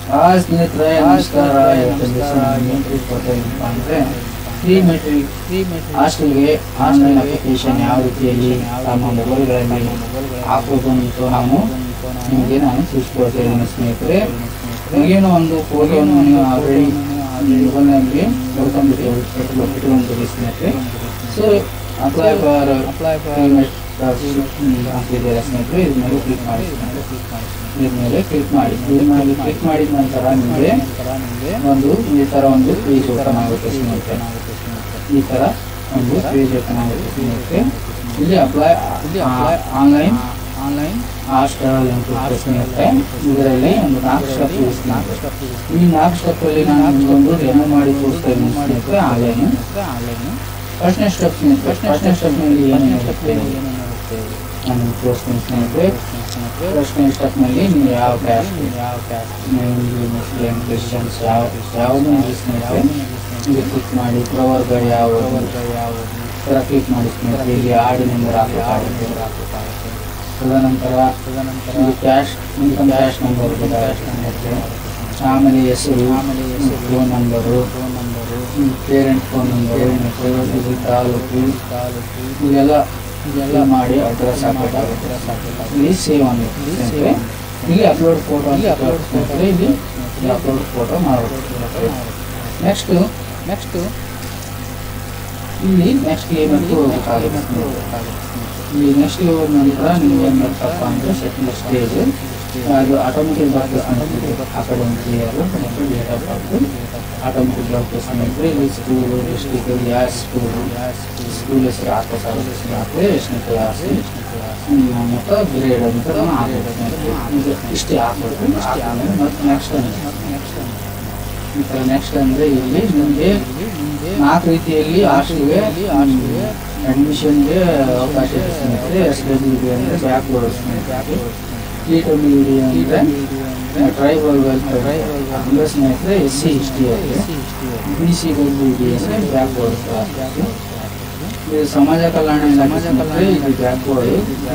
ಆ ಸ್ನೇಹಿತರೆ ನಮಸ್ಕಾರ ಇವತ್ತಿನ ದಿವಸ ನಾನು ಏನ್ ತಿಳ್ಕೊಳ್ತಾ ಅಂದ್ರೆ ಪ್ರೀ ಮೆಟ್ರಿಕ್ ಫ್ರೀ ಮೆಟೀರಿಯಲ್ ಹಾಸ್ಟೆಲ್ಗೆ ಆನ್ಲೈನ್ ಅಪ್ಲಿಕೇಶನ್ ಯಾವ ರೀತಿಯಲ್ಲಿ ತಮ್ಮ ಮೊಬೈಲ್ಗಳಲ್ಲಿ ಹಾಕೋದು ಅಂತ ನಾನು ನಿಮಗೆ ನಾನು ತಿಳಿಸ್ಕೊಡ್ತಾ ಇದ್ದೀನಿ ಸ್ನೇಹಿತರೆ ನನಗೇನೋ ಒಂದು ಫೋಟೋವನ್ನು ನೀವು ಆಲ್ರೆಡಿ ಮೊಬೈಲ್ನಲ್ಲಿ ಇಟ್ಕೊಂಡಿದ್ದೀವಿ ಸ್ನೇಹಿತರೆ so apply for apply payment ಅಂತಿದ್ದಾರೆ ಸ್ನೇಹಿತರೆ ಇದ್ರ ಮೇಲೆ ಕ್ಲಿಕ್ ಮಾಡಿ ಇದ್ರ ಮೇಲೆ ಕ್ಲಿಕ್ ಮಾಡಿ ಇದ್ರ ಮೇಲೆ ಕ್ಲಿಕ್ ಮಾಡಿದ ನಂತರ ನಿಮಗೆ ನಂತರ ನಿಮಗೆ ಒಂದು ಈ ಥರ ಒಂದು ಪೇಜ್ ಓಪನ್ ಆಗುತ್ತೆ ಸ್ನೇಹಿತರೆ ಈ ಥರ ಒಂದು ಪೇಜ್ ಓಪನ್ ಆಗುತ್ತೆ ಸ್ನೇಹಿತರೆ ಇಲ್ಲಿ ಅಪ್ಲೈ ಇಲ್ಲಿ apply ಆನ್ಲೈನ್ ಆನ್ಲೈನ್ ಹಾಸ್ಟೆಲ್ ಅಂತ ಇರುತ್ತೆ ಸ್ನೇಹಿತರೆ ಇದರಲ್ಲಿ ಒಂದು ನಾಲ್ಕು ಸ್ಟೆಪ್ ಇದೆ ಸ್ನೇಹಿತರೆ ಈ ನಾಲ್ಕು ಸ್ಟೆಪ್ಪಲ್ಲಿ ನಾನು ನಿಮಗೊಂದು ಡೆಮೋ ಮಾಡಿ ತೋರಿಸ್ತಾ ಇದ್ದೀನಿ ಸ್ನೇಹಿತರೆ ಆನ್ಲೈನ್ ಆನ್ಲೈನ್ ಫಸ್ಟ್ನೇ ಸ್ಟೆಪ್ ಸ್ನೇಹಿತರೆ ಫಸ್ಟ್ನೇ ಸ್ಟೆಪ್ನಲ್ಲಿ ಏನೇನಿರುತ್ತೆ ಏನೇನಿರುತ್ತೆ ನಾನು ತೋರಿಸ್ತೀನಿ ಸ್ನೇಹಿತರೆ ಫಸ್ಟ್ನೇ ಸ್ಟೆಪ್ನಲ್ಲಿ ನೀವು ಯಾವ ಕ್ಯಾಸ್ಟ್ ಯಾವ ಕ್ಯಾಸ್ಟ್ ಹಿಂದೂ ಮುಸ್ಲಿಂ ಕ್ರಿಶ್ಚಿಯನ್ಸ್ ಯಾವ ಯಾವುದೂ ಇಲ್ಲ ಸ್ನೇಹಿತರೆ ಇದು ಕ್ಲಿಕ್ ಮಾಡಿ ಪ್ರವರ್ಗ ಯಾವ ಯಾವ ಥರ ಕ್ಲಿಕ್ ಮಾಡಿ ಸ್ನೇಹಿತರೆ ಇಲ್ಲಿ ಹಾಡಿನಿಂದ ಹಾಕಬೇಕಾಗುತ್ತೆ ತದನಂತರ ತದನಂತರ ಇಲ್ಲಿ ಕ್ಯಾಶ್ ಇನ್ಕಮ್ ಕ್ಯಾಶ್ ನಂಬರ್ ಬೇಕಾಗುತ್ತೆ ಆಮೇಲೆ ಹೆಸರು ಆಮೇಲೆ ಹೆಸರು, phone number phone number parent phone number ಮತ್ತು ಇದು ತಾಲೂಕು ತಾಲೂಕು ಇದೆಲ್ಲ ಇದೆಲ್ಲ ಎಲ್ಲ ಮಾಡಿ ಅಡ್ರೆಸ್ ಹಾಕಬೇಕಾಗುತ್ತೆ ಇಲ್ಲಿ ಸೇವ್ ಅನ್ನಿ ಸ್ನೇಹಿತರೆ ಇಲ್ಲಿ ಅಪ್ಲೋಡ್ ಫೋಟೋ ಇಲ್ಲಿ upload photo ಸ್ನೇಹಿತರೆ ಇಲ್ಲಿ ಇಲ್ಲಿ ಅಪ್ಲೋಡ್ ಫೋಟೋ ಮಾಡಬೇಕು ನೆಕ್ಸ್ಟ್ ನೆಕ್ಸ್ಟ್ ಇಲ್ಲಿ ನೆಕ್ಸ್ಟ್ ಏಮಂತೂ ಹೋಗಬೇಕಾಗುತ್ತೆ ಇಲ್ಲಿ ನೆಕ್ಸ್ಟ್ ಹೋದ ನಂತರ ನೀವು ಏನು ಮಾಡ್ತಪ್ಪ ಅಂದರೆ ಸೆಕೆಂಡ್ ಸ್ಟೇಜ್ ಅದು ಆಟೋಮೆಟಿಕ್ ಬರ್ತದೆ ಸ್ನೇಹಿತರೆ ಆ ಕಡೆ ಒಂದು clear date of birth automatic ಬರ್ತದೆ ಸ್ನೇಹಿತರೆ ಇಲ್ಲಿ ಸ್ಕೂಲು ಡಿಸ್ಟಿಕ್ ಯಾವ ಸ್ಕೂಲು ಸ್ಕೂಲ್ ಹೆಸರು ಹಾಕೋಕ್ಕಾಗುತ್ತೆ ಸ್ನೇಹಿತರೆ ಎಷ್ಟನೇ ಕ್ಲಾಸ್ ಮತ್ತು ಗ್ರೇಡ್ ಅಂತ ಹಾಕಬೇಕು ಸ್ನೇಹಿತರೆ ಇದು ಇಷ್ಟೇ ಹಾಕ್ಬೇಕು ಇಷ್ಟೇ ಆಮೇಲೆ ಮತ್ತು ನೆಕ್ಸ್ಟ್ ನೆಕ್ಸ್ಟ್ ಈ ಥರ ನೆಕ್ಸ್ಟ್ ಅಂದರೆ ಇಲ್ಲಿ ನಿಮಗೆ ನಿಮಗೆ ನಾಲ್ಕು ರೀತಿಯಲ್ಲಿ ಹಾಸ್ಟೆಲ್ಗೆ ಹಾಸ್ಟೆಲ್ಗೆ ಅಡ್ಮಿಷನ್ಗೆ ಅವಕಾಶ ಇದೆ ಸ್ನೇಹಿತರೆ ಎಸ್ ಡಬ್ಲ್ಯೂ ಡಿ ಅಂದರೆ ಬ್ಯಾಕ್ವರ್ಡ್ ಸ್ನೇಹಿತರೆ ಟಿ ಡಬ್ಲ್ಯೂ ಡಿ ಅಂದರೆ ಟ್ರೈಬಲ್ ವೆಲ್ಫೇರ್ ಅಂದರೆ ಸ್ನೇಹಿತರೆ ಎಸ್ ಸಿ ಎಸ್ ಟಿ ಅಲ್ಲಿ ಬಿ ಸಿ ಡಬ್ಲ್ಯೂ ಡಿ ಅಂದರೆ ಬ್ಯಾಕ್ವರ್ಡ್ ಇದು ಸಮಾಜ ಕಲ್ಯಾಣ ಸಮಾಜ ಕಲ್ಯಾಣ ಇದು backward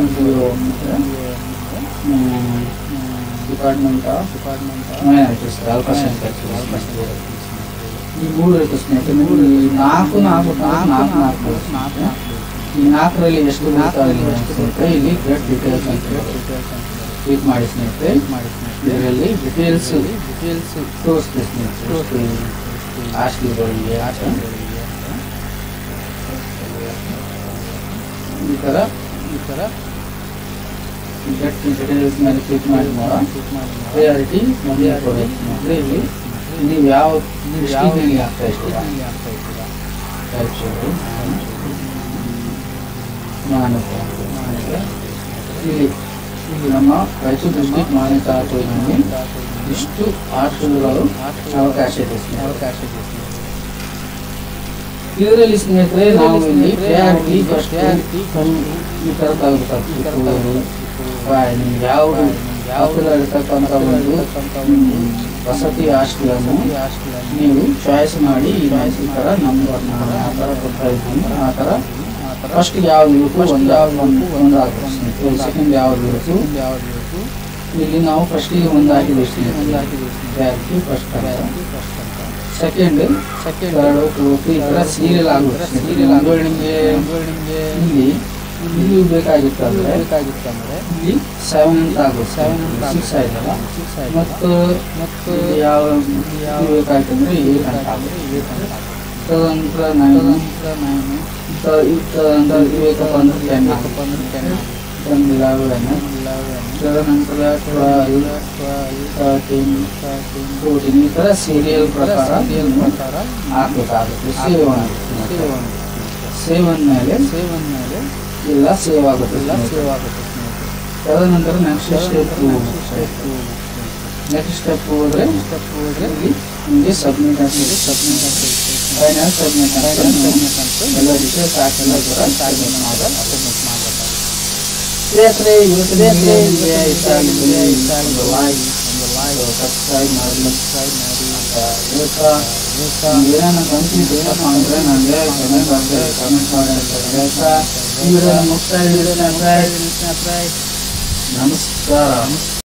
department of department minorities ಅಲ್ಪಸಂಖ್ಯಾತರು ಈ ಮೂರು ಇರುತ್ತೆ ಸ್ನೇಹಿತರೆ ಮೂರು ಈ ನಾಲ್ಕು ನಾಲ್ಕು ನಾಲ್ಕು ನಾಲ್ಕು ನಾಲ್ಕು ನಾಲ್ಕು ಈ ನಾಲ್ಕರಲ್ಲಿ ಎಷ್ಟು ಬರ್ತಾವೆ ಸ್ನೇಹಿತರೆ ಇಲ್ಲಿ ಗ್ರೇಟ್ ಡೀಟೇಲ್ಸ್ ಅಂತ ಕ್ಲಿಕ್ ಮಾಡಿ ಸ್ನೇಹಿತರೆ ಮಾಡಿ ಇದರಲ್ಲಿ ಡೀಟೇಲ್ಸ್ ಡೀಟೇಲ್ಸ್ ತೋರಿಸ್ತೀವಿ ಸ್ನೇಹಿತರೆ ಹಾಸ್ಟೆಲ್ಗಳಿಗೆ ಆಟ ಈ ಥರ ಈ ಥರ ಗೆಟ್ ಡೀಟೇಲ್ಸ್ ಮೇಲೆ ಕ್ಲಿಕ್ ಮಾಡಿ ನೋಡ ಕ್ಲಿಕ್ ಮಾಡಿ ಪ್ರಿಯಾರಿಟಿ ಮೊದಲೇ ಕೊಡಬೇಕು ಸ್ನೇಹಿತರೆ ಇಲ್ಲಿ ನೀವು ಯಾವ ನೀವು ಯಾವ ಡಿಸ್ಟಿಕ್ನಲ್ಲಿ ಆಗ್ತಾ ಇದ್ದೀರಾ ಡಿಸ್ಟ್ರಿಕ್ಟ್ನಲ್ಲಿ ಆಗ್ತಾ ಇದ್ದೀರಾ ರಾಯಚೂರು ನಾನು ಇಲ್ಲಿ ಇಲ್ಲಿ ನಮ್ಮ ರಾಯಚೂರು ಡಿಸ್ಟಿಕ್ ಮಾನ್ಯತಾ ಆಟೋನಲ್ಲಿ ಇಷ್ಟು ಹಾಸ್ಟೆಲ್ಗಳು ಅವಕಾಶ ಇದೆ ಸ್ನೇಹಿತರೆ. ಅವಕಾಶ ಇದೆ ಇದರಲ್ಲಿ ಸ್ನೇಹಿತರೆ ನಾವು ಇಲ್ಲಿ ಪ್ರಿಯಾರಿಟಿ ಫಸ್ಟ್ Priority ಈ ಥರ ತಗೋಬೇಕು ನಿಮ್ಗೆ ಯಾವ ಯಾವ್ದು ಇರ್ತಕ್ಕಂಥ ಒಂದು ಹ್ಮ್, ವಸತಿ ಹಾಸ್ಟೆಲನ್ನು ಹಾಸ್ಟೆಲ್ ನೀವು ಚಾಯ್ಸ್ ಮಾಡಿ ಈ ಈ ಥರ ನಂಬರ್ ನಾನು ಆ ಥರ ಕೊಡ್ತಾ ಇದ್ದೀನಿ ಆ ಥರ ಫಸ್ಟ್ ಯಾವ್ದು ಇರುತ್ತೆ ಒಂದು ಯಾವ್ದು ಒಂದು ಒಂದು ಹಾಕ್ಬೇಕು ಸೆಕೆಂಡ್ ಯಾವ್ದು ಇರುತ್ತೆ ಯಾವ್ದು ಬೇಕು ಇಲ್ಲಿ ನಾವು ಫಸ್ಟಿಗೆ ಒಂದು ಹಾಕಿದ್ದೀವಿ ಸ್ನೇಹಿತರೆ ಒಂದು ಹಾಕಿದ್ದೀವಿ ಪ್ರಿಯಾರಿಟಿ ಫಸ್ಟ್ ಅಂತ ಫಸ್ಟ್ ಅಂತ ಸೆಕೆಂಡ್ ಸೆಕೆಂಡ್ ಥರ್ಡ್ ಫೋರ್ತ್ ಈ ಥರ ಸೀರಿಯಲ್ ಆಗುತ್ತೆ ಸೀರಿಯಲ್ ಸೀರಿಯಲ್ ನಿಮಗೆ ನಿಮಗೆ ಇಲ್ಲಿ ಇಲ್ಲಿ ಬೇಕಾಗಿತ್ತು ಅಂದರೆ ಬೇಕಾಗಿತ್ತು ಅಂದರೆ ಇಲ್ಲಿ ಸೆವೆನ್ ಅಂತ ಆಗುತ್ತೆ ಸೆವೆನ್ ಅಂತ ಸಿಕ್ಸ್ ಆಯ್ತಲ್ಲ ಸಿಕ್ಸ್ ಆಯ್ತು ಮತ್ತು ಮತ್ತು ಇಲ್ಲಿ ಯಾವ ಯಾವ ಬೇಕಾಯ್ತು ಅಂದರೆ ಏಟ್ ಅಂತ ಆಗುತ್ತೆ ಏಟ್ ಅಂತ ತದನಂತರ ನೈನ್ ತದನಂತರ ನಾನು ತದನಂತರ ಬೇಕಪ್ಪ ಅಂದ್ರೆ ಟೆನ್ ಬೇಕಪ್ಪ ಅಂದ್ರೆ ಟೆನ್ ಟೆನ್ ಲೆವೆನ್ ತದನಂತರ ಟ್ವೆಲ್ ತರ್ಟೀನ್ ಫೋರ್ಟೀನ್ ಈ ಥರ ಸೀರಿಯಲ್ ಪ್ರಕಾರ ಸೀರಿಯಲ್ ಪ್ರಕಾರ ಹಾಕ್ಬೇಕಾಗುತ್ತೆ ಸೇವ್ ಸೇವ್ ಸೇವ್ ಅಂದಮೇಲೆ ಸೇವ್ ಅಂದಮೇಲೆ ಎಲ್ಲ ಸೇವ್ ಆಗುತ್ತೆ ಎಲ್ಲ ಸ್ನೇಹಿತರೆ. ಸೇವ್ ಆಗುತ್ತೆ ಸ್ನೇಹಿತರೆ ತದನಂತರ next step step next step ಹೋದ್ರೆ ಸ್ಟೆಪ್ ಹೋದ್ರೆ ಇಲ್ಲಿ ನಿಮಗೆ ಸಬ್ಮಿಟ್ ಆಗ್ತದೆ ಸಬ್ಮಿಟ್ ಆಗ್ತದೆ ಫೈನಲ್ ಸಬ್ಮಿಟ್ ಫೈನಲ್ ಆಗ್ತದೆ ಸಬ್ಮಿಟ್ ಅಂತ ಎಲ್ಲ ಡೀಟೇಲ್ಸ್ ಹಾಕಿಲ್ಲ ಸಬ್ಮಿಟ್ ಮಾಡಿ ಸಬ್ಮಿಟ್ ಮಾಡಬೇಕಾಗುತ್ತೆ ಸ್ನೇಹಿತರೆ ಇವತ್ತು ನಿಮಗೆ ಇಷ್ಟ ಆಗಿದ್ರೆ ಇಷ್ಟ ಆಗಿದ್ರೆ ಲೈಕ್ ಒಂದು ಲೈಕ್ ಸಬ್ಸ್ಕ್ರೈಬ್ ಮಾಡಿ ಸಬ್ಸ್ಕ್ರೈಬ್ ಮಾಡಿ ಅಂತ ಹೇಳ್ತಾ ಏನಾನ ಕನ್ಫ್ಯೂಸ್ ಏನಪ್ಪ ಅಂದರೆ ನನಗೆ ಕಮೆಂಟ್ ಮಾಡಿದ್ರೆ ಕಮೆಂಟ್ ಮಾಡಿ ಅಂತ ಹೇಳ್ತಾ ಈ ವಿಡಿಯೋ ಮುಗಿಸ್ತಾ ಇದ್ದೀನಿ ಸ್ನೇಹಿತರೆ. ನಮಸ್ಕಾರ